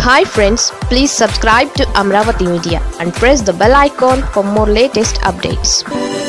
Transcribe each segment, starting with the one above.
hi friends please subscribe to Amaravati media and press the bell icon for more latest updates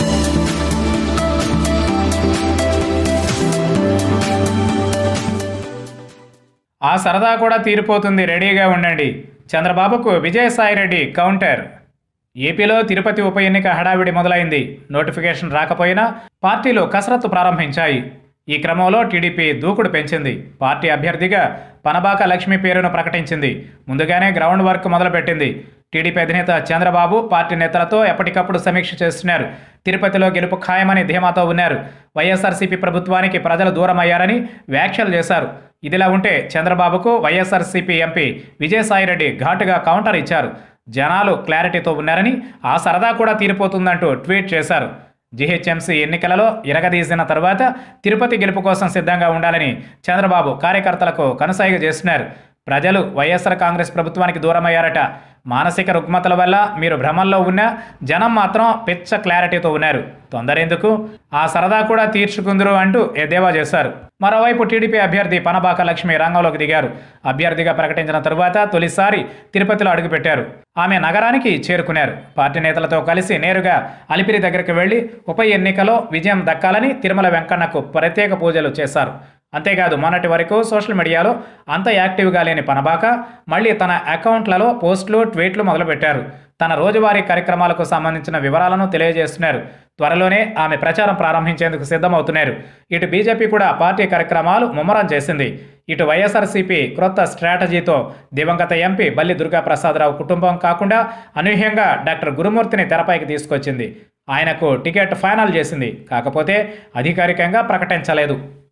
ఆ సరదా కూడా తీరిపోతుంది రెడీగా ఉండండి చంద్రబాబుకు విజయసాయిరెడ్డి కౌంటర్ ఏపీలో తిరుపతి ఉప ఎన్నిక హడావిడి మొదలైంది నోటిఫికేషన్ రాకపోయినా పార్టీలు కసరత్తు ప్రారంభించాయి ఈ క్రమంలో టీడీపీ దూకుడు పెంచింది పార్టీ అభ్యర్థిగా పనబాక లక్ష్మి పేరును ప్రకటించింది ముందుగానే గ్రౌండ్ వర్క్ మొదలుపెట్టింది టీడీపీ అధినేత చంద్రబాబు పార్టీ నేతలతో ఎప్పటికప్పుడు సమీక్ష చేస్తున్నారు తిరుపతిలో గెలుపు ఖాయమని ధీమాతో ఉన్నారు వైఎస్ఆర్సీపీ ప్రభుత్వానికి ప్రజలు దూరమయ్యారని వ్యాఖ్యలు చేశారు ఇదిలా ఉంటే చంద్రబాబుకు వైఎస్ఆర్సీపీ ఎంపీ విజయసాయిరెడ్డి ఘాటుగా కౌంటర్ ఇచ్చారు జనాలు క్లారిటీతో ఉన్నారని ఆ సరదా కూడా తీరిపోతుందంటూ ట్వీట్ చేశారు జీహెచ్ఎంసీ ఎన్నికలలో ఇరగదీసిన తరువాత తిరుపతి గెలుపు కోసం సిద్ధంగా ఉండాలని చంద్రబాబు కార్యకర్తలకు కనుసైగ చేస్తున్నారు ప్రజలు వైఎస్ఆర్ కాంగ్రెస్ ప్రభుత్వానికి దూరమయ్యారట మానసిక రుగ్మతల వల్ల మీరు భ్రమంలో ఉన్న జనం మాత్రం పిచ్చ క్లారిటీతో ఉన్నారు తొందరెందుకు ఆ సరదా కూడా తీర్చుకుందరు అంటూ ఎద్దేవా చేశారు మరోవైపు టీడీపీ అభ్యర్థి పనబాక లక్ష్మి రంగంలోకి దిగారు అభ్యర్థిగా ప్రకటించిన తరువాత తొలిసారి తిరుపతిలో అడుగుపెట్టారు ఆమె నగరానికి చేరుకున్నారు పార్టీ నేతలతో కలిసి నేరుగా అలిపిరి దగ్గరికి వెళ్లి ఉప ఎన్నికలో విజయం దక్కాలని తిరుమల వెంకన్నకు ప్రత్యేక పూజలు చేశారు అంతేకాదు మొన్నటి వరకు సోషల్ మీడియాలో అంత యాక్టివ్గా లేని పనబాక మళ్ళీ తన అకౌంట్లలో పోస్టులు ట్వీట్లు మొదలుపెట్టారు తన రోజువారీ కార్యక్రమాలకు సంబంధించిన వివరాలను తెలియజేస్తున్నారు త్వరలోనే ఆమె ప్రచారం ప్రారంభించేందుకు సిద్ధమవుతున్నారు ఇటు బీజేపీ కూడా పార్టీ కార్యక్రమాలు ముమ్మరం చేసింది ఇటు వైఎస్ఆర్సీపీ క్రొత్త స్ట్రాటజీతో దివంగత ఎంపీ బల్లి దుర్గాప్రసాదరావు కుటుంబం కాకుండా అనూహ్యంగా డాక్టర్ గురుమూర్తిని తెరపైకి తీసుకొచ్చింది ఆయనకు టికెట్ ఫైనల్ చేసింది కాకపోతే అధికారికంగా ప్రకటించలేదు